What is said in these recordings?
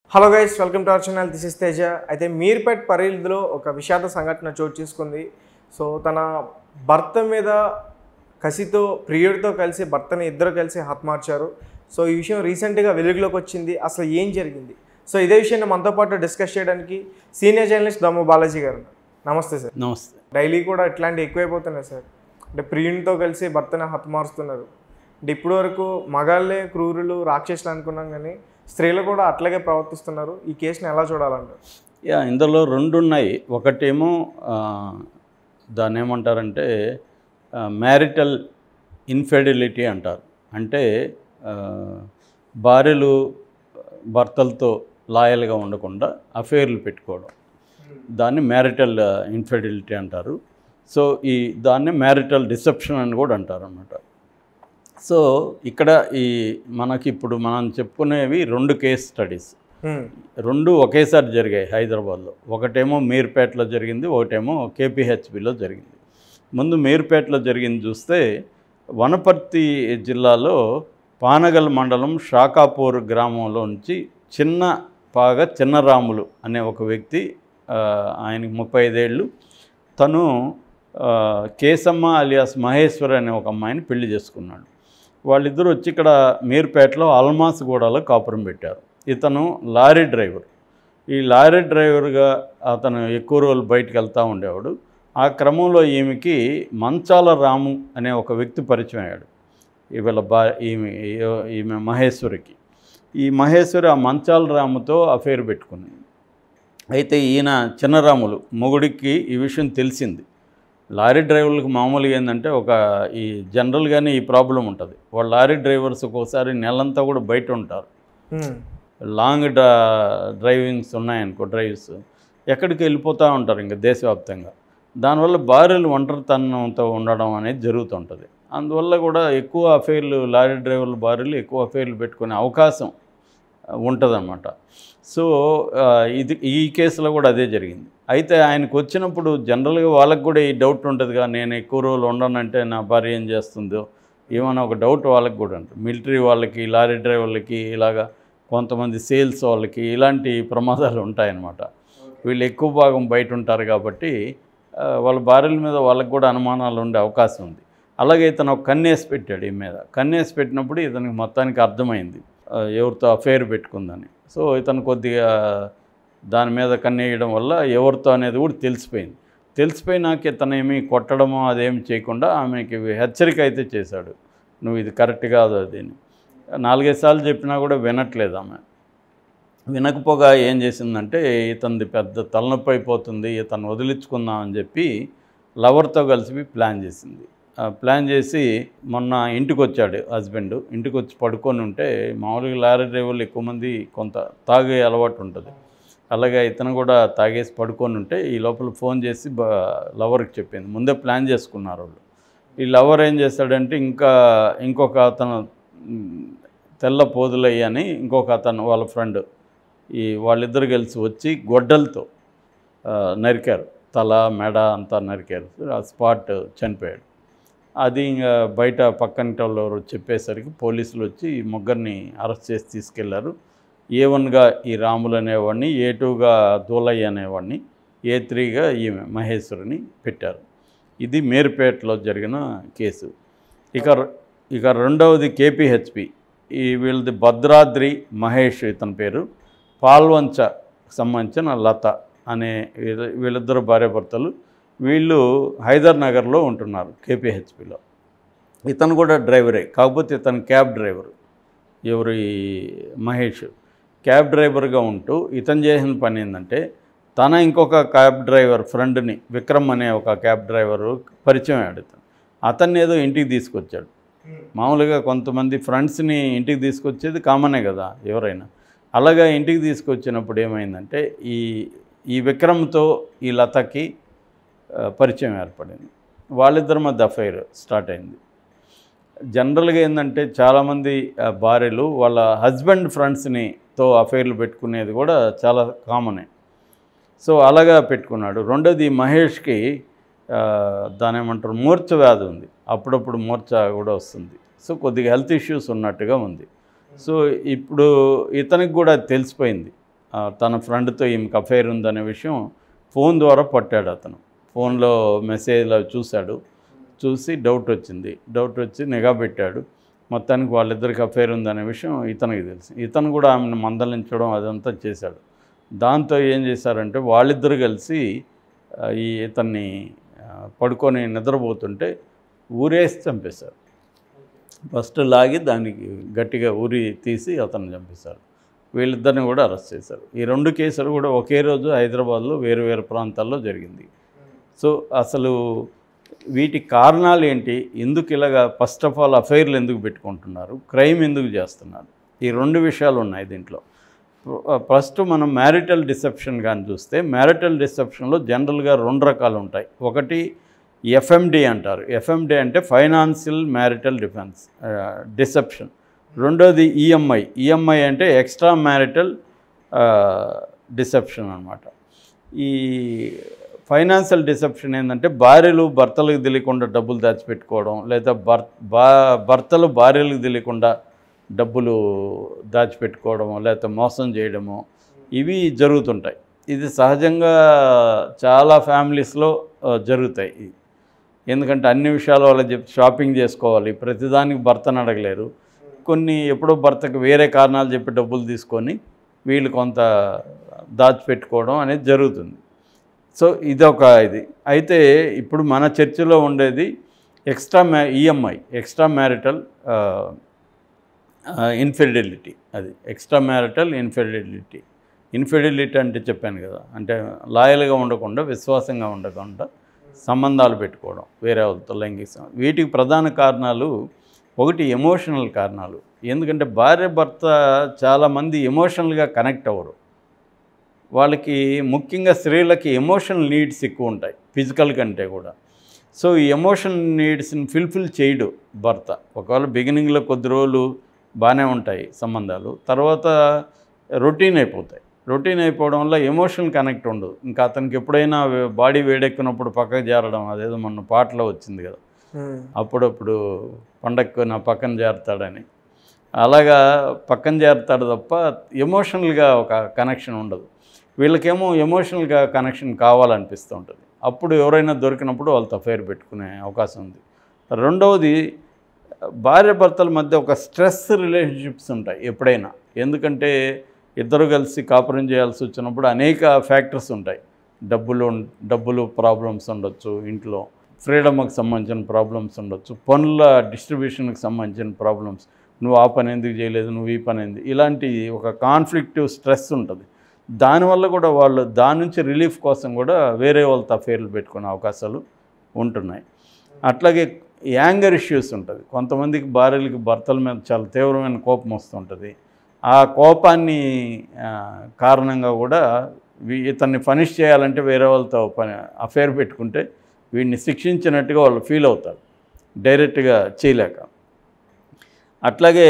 Hello guys welcome to our channel this is Teja అయితే మీర్పేట్ పరిధిలో ఒక విషాద సంఘటన చోటు చేసుకుంది సో తన భర్త మీద కసితో ప్రియుడితో కలిసి భర్తని ఇద్దరు కలిసి హతమార్చారు సో ఈ విషయం రీసెంట్గా వెలుగులోకి వచ్చింది అసలు ఏం జరిగింది సో ఇదే విషయాన్ని మనతో పాటు డిస్కస్ చేయడానికి సీనియర్ జర్నలిస్ట్ దమ్ము బాలాజీ గారు నమస్తే సార్ నమస్తే డైలీ కూడా ఇట్లాంటివి ఎక్కువైపోతున్నాయి సార్ అంటే ప్రియునితో కలిసి భర్తని హతమారుస్తున్నారు అంటే ఇప్పటి వరకు మగాళ్ళే క్రూరులు రాక్షసులు అనుకున్నాం కానీ స్త్రీలు కూడా అట్లాగే ప్రవర్తిస్తున్నారు ఈ కేసుని ఎలా చూడాలంటారు యా ఇందులో రెండు ఉన్నాయి ఒకటేమో ఆ, దాన్ని ఏమంటారంటే మ్యారిటల్ ఇన్ఫెడిలిటీ అంటారు అంటే ఆ, భార్యలు భర్తలతో లాయల్గా ఉండకుండా అఫేర్లు పెట్టుకోవడం దాన్ని మ్యారిటల్ ఇన్ఫెడిలిటీ అంటారు సో ఈ దాన్ని మ్యారిటల్ డిసెప్షన్ అని కూడా అంటారు అన్నమాట సో ఇక్కడ ఈ మనకి ఇప్పుడు మనం చెప్పుకునేవి రెండు కేస్ స్టడీస్ హ్మ్. రెండు ఒకేసారి జరిగాయి హైదరాబాద్లో ఒకటేమో మీర్పేటలో జరిగింది ఒకటేమో కేపీహెచ్బిలో జరిగింది ముందు మీర్పేటలో జరిగింది చూస్తే వనపర్తి జిల్లాలో పానగల్ మండలం షాకాపూర్ గ్రామంలో నుంచి చిన్న పాగ చిన్నరాములు అనే ఒక వ్యక్తి ఆ, ఆయనకి ముప్పై ఐదేళ్ళు తను ఆ, కేసమ్మ అలియాస్ మహేశ్వర్ అనే ఒక అమ్మాయిని పెళ్లి చేసుకున్నాడు వాళ్ళిద్దరూ వచ్చి ఇక్కడ మీర్పేటలో అల్మాస్ గూడలో కాపురం పెట్టారు ఇతను లారీ డ్రైవర్ ఈ లారీ డ్రైవర్గా అతను ఎక్కువ రోజులు బయటకు వెళ్తూ ఉండేవాడు ఆ క్రమంలో ఈమెకి మంచాల రాము అనే ఒక వ్యక్తి పరిచయం అయ్యాడు వీళ్ళ బా ఈమె ఈమె మహేశ్వరికి ఈ మహేశ్వరి ఆ మంచాల రాముతో అఫేర్ పెట్టుకుంది అయితే ఈయన చిన్నరాములు మొగుడికి ఈ విషయం తెలిసింది లారీ డ్రైవర్లకు మామూలుగా ఏంటంటే ఒక ఈ జనరల్గానే ఈ ప్రాబ్లం ఉంటుంది వాళ్ళ లారీ డ్రైవర్స్ ఒక్కోసారి నెలంతా కూడా బయట ఉంటారు హ్మ్. లాంగ్ డ్రా డ్రైవింగ్స్ ఉన్నాయనుకో డ్రైవ్స్ ఎక్కడికి వెళ్ళిపోతూ ఉంటారు ఇంకా దేశవ్యాప్తంగా దానివల్ల భార్యలు ఒంటరితనంతో ఉండడం అనేది జరుగుతుంటుంది అందువల్ల కూడా ఎక్కువ అఫైర్లు లారీ డ్రైవర్ల భార్యలు ఎక్కువ అఫైర్లు పెట్టుకునే అవకాశం ఉంటుందన్నమాట సో ఆ, ఇది ఈ కేసులో కూడా అదే జరిగింది అయితే ఆయనకు వచ్చినప్పుడు జనరల్గా వాళ్ళకి కూడా ఈ డౌట్ ఉంటుందిగా నేను ఎక్కువ రోజులు ఉండనంటే నా భార్య ఏం చేస్తుందో ఏమైనా ఒక డౌట్ వాళ్ళకి కూడా ఉంటుంది మిలిటరీ వాళ్ళకి లారీ డ్రైవర్లకి ఇలాగా కొంతమంది సేల్స్ వాళ్ళకి ఇలాంటి ప్రమాదాలు ఉంటాయన్నమాట వీళ్ళు ఎక్కువ భాగం బయట ఉంటారు కాబట్టి ఆ, వాళ్ళ భార్యల మీద వాళ్ళకి కూడా అనుమానాలు ఉండే అవకాశం ఉంది అలాగే ఇతను ఒక కన్నేసి పెట్టాడు ఈ మీద కన్నేసి పెట్టినప్పుడు ఇతనికి మొత్తానికి అర్థమైంది ఆ, ఎవరితో అఫేర్ పెట్టుకుందని సో ఇతను కొద్దిగా దాని మీద కన్నేయడం వల్ల ఎవరితో అనేది కూడా తెలిసిపోయింది తెలిసిపోయినాక ఇతను ఏమీ కొట్టడమో అదేమి చేయకుండా ఆమెకి హెచ్చరిక అయితే చేశాడు నువ్వు ఇది కరెక్ట్ కాదు అది అని. నాలుగైదు సార్లు చెప్పినా కూడా వినట్లేదు ఆమె వినకపోగా ఏం చేసిందంటే ఇతనిది పెద్ద తలనొప్పి అయిపోతుంది ఇతను వదిలించుకుందాం అని చెప్పి లవర్తో కలిసి ప్లాన్ చేసింది ఆ ప్లాన్ చేసి మొన్న ఇంటికి వచ్చాడు హస్బెండ్ ఇంటికి వచ్చి పడుకొని ఉంటే మామూలుగా లారీ డ్రైవర్లు ఎక్కువ మంది కొంత తాగే అలవాటు ఉంటుంది అలాగే ఇతను కూడా తాగేసి పడుకొని ఉంటే ఈ లోపల ఫోన్ చేసి బ లవర్కి చెప్పింది ముందే ప్లాన్ చేసుకున్నారు వాళ్ళు ఈ లవర్ ఏం చేస్తాడంటే ఇంకా ఇంకొక అతను మ్, తెల్ల పోదులయ్య అని ఇంకొక అతను వాళ్ళ ఫ్రెండ్ ఈ వాళ్ళిద్దరు కలిసి వచ్చి గొడ్డలతో ఆ, నరికారు తల మెడ అంతా నరికారు ఆ స్పాట్ చనిపోయాడు అది ఇంకా బయట పక్కన వాళ్ళు చెప్పేసరికి పోలీసులు వచ్చి ఈ ముగ్గురిని అరెస్ట్ చేసి తీసుకెళ్లారు ఏ వన్గా ఈ రాములు అనేవాడిని ఏ టూగా దూలయ్య అనేవాడిని ఏ త్రీగా ఈమె మహేశ్వరిని పెట్టారు ఇది మేర్పేటలో జరిగిన కేసు ఇక ఇక రెండవది కేపీహెచ్పి ఈ వీళ్ళది భద్రాద్రి మహేష్ ఇతని పేరు పాల్వంచ సంబంధించిన లత అనే వీళ్ళ- వీళ్ళిద్దరు భార్యాభర్తలు వీళ్ళు హైదర్ నగర్లో ఉంటున్నారు కేపీహెచ్పిలో ఇతను కూడా డ్రైవరే కాకపోతే ఇతను క్యాబ్ డ్రైవర్ ఎవరు ఈ మహేష్ క్యాబ్ డ్రైవర్గా ఉంటూ ఇతను చేసిన పని ఏంటంటే తన ఇంకొక క్యాబ్ డ్రైవర్ ఫ్రెండ్ని విక్రమ్ అనే ఒక క్యాబ్ డ్రైవరు పరిచయం అయ్యాడు ఇతను అతన్ని ఏదో ఇంటికి తీసుకొచ్చాడు మామూలుగా కొంతమంది ఫ్రెండ్స్ని ఇంటికి తీసుకొచ్చేది కామనే కదా ఎవరైనా అలాగా ఇంటికి తీసుకొచ్చినప్పుడు ఏమైందంటే ఈ ఈ విక్రమ్తో ఈ లతకి ఆ, పరిచయం ఏర్పడింది వాళ్ళిద్దరి మధ్య అఫైర్ స్టార్ట్ అయింది జనరల్గా ఏంటంటే చాలామంది ఆ, భార్యలు వాళ్ళ హస్బెండ్ ఫ్రెండ్స్ని తో అఫైర్లు పెట్టుకునేది కూడా చాలా కామనే సో అలాగా పెట్టుకున్నాడు రెండోది మహేష్కి ఆ, దాని ఏమంటారు మూర్ఛ వ్యాధి ఉంది అప్పుడప్పుడు మూర్ఛ కూడా వస్తుంది సో కొద్దిగా హెల్త్ ఇష్యూస్ ఉన్నట్టుగా ఉంది సో ఇప్పుడు ఇతనికి కూడా తెలిసిపోయింది ఆ, తన ఫ్రెండ్తో ఈమెకు అఫైర్ ఉందనే విషయం ఫోన్ ద్వారా పట్టాడు అతను ఫోన్లో మెసేజ్లో చూశాడు చూసి డౌట్ వచ్చింది డౌట్ వచ్చి నిఘా పెట్టాడు మొత్తానికి వాళ్ళిద్దరికి అఫైర్ ఉందనే విషయం ఇతనికి తెలుసు ఇతను కూడా ఆమెను మందలించడం అదంతా చేశాడు దాంతో ఏం చేశారంటే వాళ్ళిద్దరు కలిసి ఆ, ఈ ఇతన్ని ఆ, పడుకొని నిద్రపోతుంటే ఊరేసి చంపేశారు ఫస్ట్ లాగి దానికి గట్టిగా ఊరి తీసి అతను చంపేశారు వీళ్ళిద్దరిని కూడా అరెస్ట్ చేశారు ఈ రెండు కేసులు కూడా ఒకే రోజు హైదరాబాద్లో వేరు వేరు ప్రాంతాల్లో జరిగింది సో అసలు వీటి కారణాలు ఏంటి ఎందుకు ఇలాగా ఫస్ట్ ఆఫ్ ఆల్ అఫైర్లు ఎందుకు పెట్టుకుంటున్నారు క్రైమ్ ఎందుకు చేస్తున్నారు ఈ రెండు విషయాలు ఉన్నాయి దీంట్లో ఫస్ట్ మనం మ్యారిటల్ డిసెప్షన్ కానీ చూస్తే మ్యారిటల్ డిసెప్షన్లో జనరల్గా రెండు రకాలు ఉంటాయి ఒకటి ఎఫ్ఎండి అంటారు ఎఫ్ఎండి అంటే ఫైనాన్షియల్ మ్యారిటల్ డిఫెన్స్ డిసెప్షన్ రెండోది ఈఎంఐ ఈఎంఐ అంటే ఎక్స్ట్రా మ్యారిటల్ డిసెప్షన్ అనమాట ఈ ఫైనాన్షియల్ డిసెప్షన్ ఏంటంటే భార్యలు భర్తలకు తెలియకుండా డబ్బులు దాచిపెట్టుకోవడం లేదా భర్ బా భర్తలు భార్యలకు తెలియకుండా డబ్బులు దాచిపెట్టుకోవడము లేకపోతే మోసం చేయడము ఇవి జరుగుతుంటాయి ఇది సహజంగా చాలా ఫ్యామిలీస్లో ఆ, జరుగుతాయి ఇవి. ఎందుకంటే అన్ని విషయాలు వాళ్ళకి చెప్పి షాపింగ్ చేసుకోవాలి ప్రతిదానికి భర్తను అడగలేరు కొన్ని ఎప్పుడో భర్తకు వేరే కారణాలు చెప్పి డబ్బులు తీసుకొని వీళ్ళు కొంత దాచిపెట్టుకోవడం అనేది జరుగుతుంది సో ఇదొక ఇది అయితే ఇప్పుడు మన చర్చలో ఉండేది ఎక్స్ట్రా మ్యా ఈఎంఐ ఎక్స్ట్రా మ్యారిటల్ ఇన్ఫెడిలిటీ అది ఎక్స్ట్రా మ్యారిటల్ ఇన్ఫెడిలిటీ ఇన్ఫెడిలిటీ అంటే చెప్పాను కదా అంటే లాయల్గా ఉండకుండా విశ్వాసంగా ఉండకుండా సంబంధాలు పెట్టుకోవడం వేరే వాళ్ళతో లైంగిక సం- వీటికి ప్రధాన కారణాలు ఒకటి ఎమోషనల్ కారణాలు ఎందుకంటే భార్య భర్త చాలామంది ఎమోషనల్గా కనెక్ట్ అవ్వరు వాళ్ళకి ముఖ్యంగా స్త్రీలకి ఎమోషనల్ నీడ్స్ ఎక్కువ ఉంటాయి ఫిజికల్ కంటే కూడా సో ఈ ఎమోషన్ నీడ్స్ని ఫిల్ఫిల్ చేయడు భర్త ఒకవేళ బిగినింగ్లో కొద్ది రోజులు బాగానే ఉంటాయి సంబంధాలు తర్వాత రొటీన్ అయిపోతాయి రొటీన్ అయిపోవడం వల్ల ఎమోషనల్ కనెక్ట్ ఉండదు ఇంకా అతనికి ఎప్పుడైనా బాడీ వేడెక్కినప్పుడు పక్కకు చేరడం అదేదో మొన్న పాటలో వచ్చింది కదా అప్పుడప్పుడు పండగకు నా పక్కన చేరతాడని అలాగా పక్కన చేరతాడు తప్ప ఎమోషనల్గా ఒక కనెక్షన్ ఉండదు వీళ్ళకేమో ఎమోషనల్గా కనెక్షన్ కావాలనిపిస్తూ ఉంటుంది అప్పుడు ఎవరైనా దొరికినప్పుడు వాళ్ళతో అఫైర్ పెట్టుకునే అవకాశం ఉంది రెండవది భార్య భర్తల మధ్య ఒక స్ట్రెస్ రిలేషన్షిప్స్ ఉంటాయి ఎప్పుడైనా ఎందుకంటే ఇద్దరు కలిసి కాపురం చేయాల్సి వచ్చినప్పుడు అనేక ఫ్యాక్టర్స్ ఉంటాయి డబ్బులు ఉం- డబ్బులు ప్రాబ్లమ్స్ ఉండొచ్చు ఇంట్లో ఫ్రీడమ్కి సంబంధించిన ప్రాబ్లమ్స్ ఉండొచ్చు పనుల డిస్ట్రిబ్యూషన్కి సంబంధించిన ప్రాబ్లమ్స్ నువ్వు ఆ పని ఎందుకు చేయలేదు నువ్వు ఈ పని ఎందుకు ఇలాంటి ఒక కాన్ఫ్లిక్టివ్ స్ట్రెస్ ఉంటుంది దానివల్ల కూడా వాళ్ళు దాని నుంచి రిలీఫ్ కోసం కూడా వేరే వాళ్ళతో అఫేర్లు పెట్టుకునే అవకాశాలు ఉంటున్నాయి అట్లాగే యాంగర్ ఇష్యూస్ ఉంటుంది కొంతమందికి భార్యలకి భర్తల మీద చాలా తీవ్రమైన కోపం వస్తుంటుంది ఆ కోపాన్ని ఆ, కారణంగా కూడా వీ- ఇతన్ని పనిష్ చేయాలంటే వేరే వాళ్ళతో పని అఫేర్ పెట్టుకుంటే వీడిని శిక్షించినట్టుగా వాళ్ళు ఫీల్ అవుతారు డైరెక్ట్గా చేయలేక అట్లాగే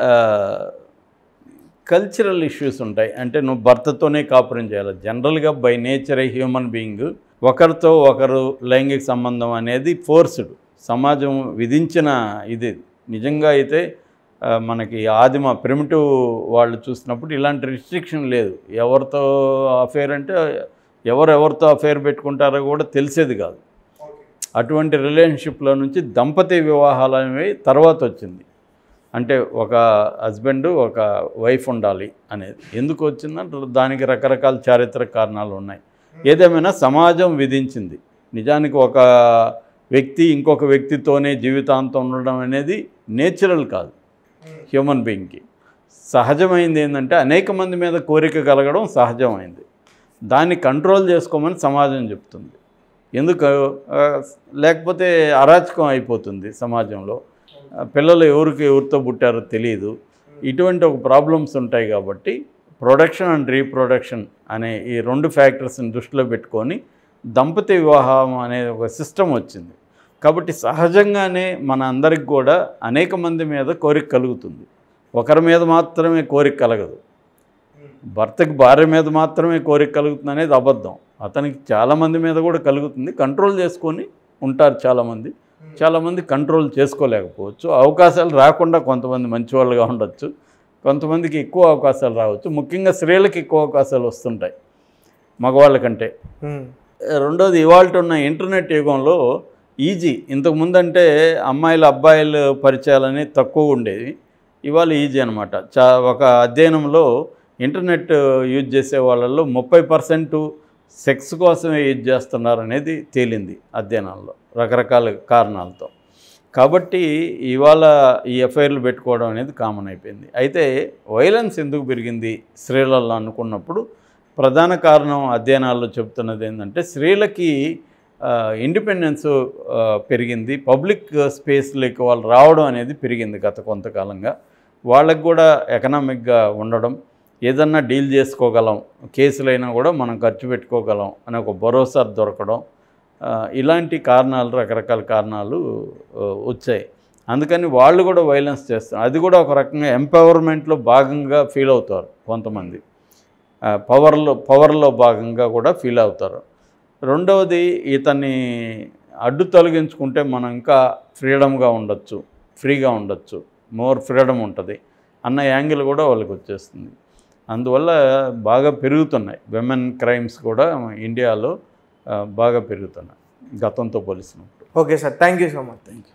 కల్చరల్ ఇష్యూస్ ఉంటాయి అంటే నువ్వు భర్తతోనే కాపురం చేయాలి జనరల్గా బై నేచర్ హ్యూమన్ బీయింగ్ ఒకరితో ఒకరు లైంగిక సంబంధం అనేది ఫోర్స్డ్ సమాజం విధించిన ఇది నిజంగా అయితే ఆ, మనకి ఆదిమ ప్రిమిటివ్ వాళ్ళు చూసినప్పుడు ఇలాంటి రిస్ట్రిక్షన్ లేదు ఎవరితో అఫేర్ అంటే ఎవరు ఎవరితో అఫేర్ పెట్టుకుంటారో కూడా తెలిసేది కాదు అటువంటి రిలేషన్షిప్లో నుంచి దంపతి వివాహాలు అనేవి తర్వాత వచ్చింది అంటే ఒక హస్బెండ్ ఒక వైఫ్ ఉండాలి అనేది ఎందుకు వచ్చిందంటే దానికి రకరకాల చారిత్రక కారణాలు ఉన్నాయి ఏదేమైనా సమాజం విధించింది నిజానికి ఒక వ్యక్తి ఇంకొక వ్యక్తితోనే జీవితాంతం ఉండడం అనేది నేచురల్ కాదు హ్యూమన్ బీయింగ్కి సహజమైంది ఏంటంటే అనేక మంది మీద కోరిక కలగడం సహజమైంది దాన్ని కంట్రోల్ చేసుకోమని సమాజం చెప్తుంది ఎందుకు ఆ, లేకపోతే అరాచకం అయిపోతుంది సమాజంలో ఆ, పిల్లలు ఎవరికి ఎవరితో పుట్టారో తెలియదు ఇటువంటి ఒక ప్రాబ్లమ్స్ ఉంటాయి కాబట్టి ప్రొడక్షన్ అండ్ రీప్రొడక్షన్ అనే ఈ రెండు ఫ్యాక్టర్స్ని దృష్టిలో పెట్టుకొని దంపతి వివాహం అనే ఒక సిస్టమ్ వచ్చింది కాబట్టి సహజంగానే మన అందరికి కూడా అనేక మంది మీద కోరిక కలుగుతుంది ఒకరి మీద మాత్రమే కోరిక కలగదు భర్తకి భార్య మీద మాత్రమే కోరిక కలుగుతుంది అనేది అబద్ధం అతనికి చాలామంది మీద కూడా కలుగుతుంది కంట్రోల్ చేసుకొని ఉంటారు చాలామంది చాలామంది కంట్రోల్ చేసుకోలేకపోవచ్చు అవకాశాలు రాకుండా కొంతమంది మంచి వాళ్ళుగా ఉండొచ్చు కొంతమందికి ఎక్కువ అవకాశాలు రావచ్చు ముఖ్యంగా స్త్రీలకు ఎక్కువ అవకాశాలు వస్తుంటాయి మగవాళ్ళ కంటే ఉమ్, రెండోది ఇవాళ ఉన్న ఇంటర్నెట్ యుగంలో ఈజీ ఇంతకుముందు అంటే అమ్మాయిలు అబ్బాయిలు పరిచయాలని తక్కువ ఉండేవి ఇవాళ ఈజీ అనమాట చా ఒక అధ్యయనంలో ఇంటర్నెట్ యూజ్ చేసే వాళ్ళల్లో ముప్పై పర్సెంట్ సెక్స్ కోసమే యూజ్ చేస్తున్నారు అనేది తేలింది అధ్యయనాల్లో రకరకాల కారణాలతో కాబట్టి ఇవాళ ఈ ఎఫ్ఐఆర్లు పెట్టుకోవడం అనేది కామన్ అయిపోయింది అయితే వైలెన్స్ ఎందుకు పెరిగింది స్త్రీలలో అనుకున్నప్పుడు ప్రధాన కారణం అధ్యయనాల్లో చెప్తున్నది ఏంటంటే స్త్రీలకి ఇండిపెండెన్స్ పెరిగింది పబ్లిక్ స్పేస్లోకి వాళ్ళు రావడం అనేది పెరిగింది గత కొంతకాలంగా వాళ్ళకి కూడా ఎకనామిక్గా ఉండడం ఏదన్నా డీల్ చేసుకోగలం కేసులైనా కూడా మనం ఖర్చు పెట్టుకోగలం అనే ఒక భరోసా దొరకడం ఆ, ఇలాంటి కారణాలు రకరకాల కారణాలు ఆ, వచ్చాయి అందుకని వాళ్ళు కూడా వైలెన్స్ చేస్తారు అది కూడా ఒక రకంగా ఎంపవర్మెంట్లో భాగంగా ఫీల్ అవుతారు కొంతమంది ఆ, పవర్లో పవర్లో భాగంగా కూడా ఫీల్ అవుతారు రెండవది ఇతన్ని అడ్డు తొలగించుకుంటే మనం ఇంకా ఫ్రీడమ్గా ఉండొచ్చు ఫ్రీగా ఉండొచ్చు మోర్ ఫ్రీడమ్ ఉంటుంది అన్న యాంగిల్ కూడా వాళ్ళకి వచ్చేస్తుంది అందువల్ల బాగా పెరుగుతున్నాయి విమెన్ క్రైమ్స్ కూడా ఇండియాలో ఆ, బాగా పెరుగుతున్నాయి గతంతో పోలిసినప్పుడు okay sir thank you so much thank you